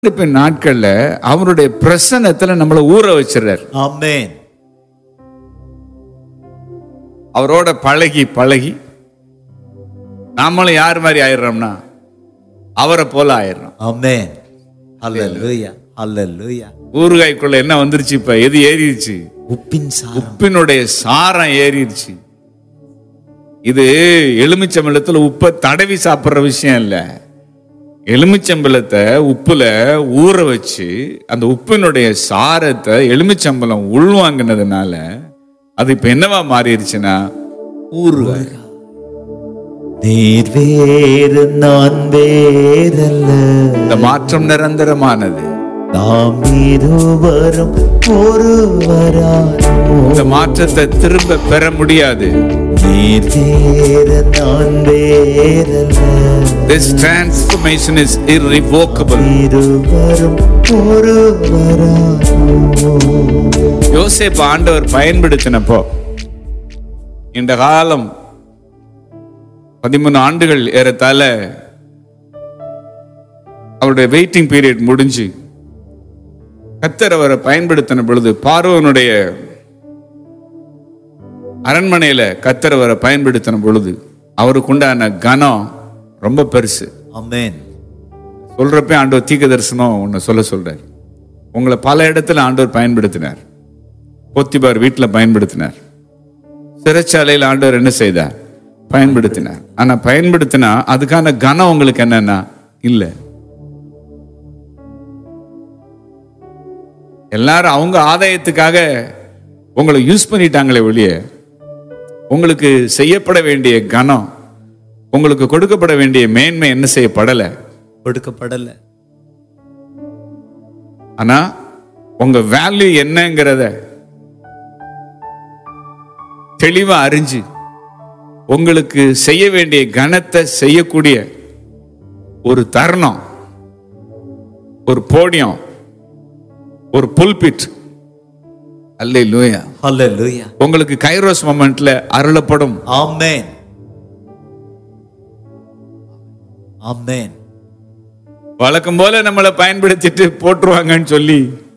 இப்ப நாட்கள்ல அவருடைய பிரசன்னத்துல நம்மளை ஊற வச்சிடுறாரு Amen. அவரோட பழகி பழகி நாமளும் யார் மாதிரி ஆயிடுறோம்னா அவரை போல ஆயிடுறோம் Amen. Hallelujah. Hallelujah. ஊறுகாய்க்குள்ள என்ன வந்துருச்சு இப்ப எது ஏறிடுச்சு உப்பின் சாரம் உப்பினுடைய சாரம் ஏறிடுச்சு இது எலுமிச்சம்பழத்துல உப்பை தடவி சாப்பிடுற விஷயம் இல்ல எலுமிச்சம்பழத்தை உப்புல ஊற வச்சு அந்த உப்பினுடைய சாரத்தை எலுமிச்சம்பழம் உள்வாங்கினதுனால அது இப்ப என்னவா மாறிடுச்சுன்னா ஊறுகாய் நீர் வேறு நான் வேறல்ல இந்த மாற்றம் நிரந்தரமானது நாம் இருவரும் ஒருவரானோ இந்த மாற்றத்தை திரும்ப பெற முடியாது நீர் வேறு நான் வேறல்ல This transformation is irrevocable. இருவரும் ஒருவரானோ யோசேப்பு ஆண்டவர் பயன்படுத்தினப்போ இந்த காலம் பதிமூணு ஆண்டுகள் ஏறத்தாழ அவருடைய வெயிட்டிங் பீரியட் முடிஞ்சு கத்தர் அவரை பயன்படுத்தின பொழுது பார்வனுடைய அரண்மனையில கத்தர் அவரை பயன்படுத்தின பொழுது அவருக்கு உண்டான கனம் ரொம்ப பெருசு Amen. சொல்றப்ப ஆண்டவர் தீர்க்க தரிசனம் ஒன்று சொல்ல சொல்றார் உங்களை பல இடத்துல ஆண்டவர் பயன்படுத்தினார் போத்திபார் வீட்டில் பயன்படுத்தினார் சிறைச்சாலையில் ஆண்டவர் என்ன செய்தார் பயன்படுத்தினார் ஆனா பயன்படுத்தினா அதுக்கான கனம் உங்களுக்கு என்னன்னா இல்ல எல்லாரும் அவங்க ஆதாயத்துக்காக உங்களை யூஸ் பண்ணிட்டாங்களே வெளியே உங்களுக்கு செய்யப்பட வேண்டிய கனம் உங்களுக்கு கொடுக்கப்பட வேண்டிய மேன்மை என்ன செய்யப்படலை கொடுக்கப்படல ஆனா உங்க வேல்யூ என்னங்கிறத தெளிவா அறிஞ்சு உங்களுக்கு செய்ய வேண்டிய கணத்தை செய்யக்கூடிய ஒரு தருணம் ஒரு போடியம் ஒரு புல்பிட் அல்லே லூயா Hallelujah. உங்களுக்கு கைரோஸ் மொமெண்ட்ல அருளப்படும் Amen. Amen. வழக்கம் போல நம்மளை பயன்படுத்திட்டு போட்டுருவாங்கன்னு சொல்லி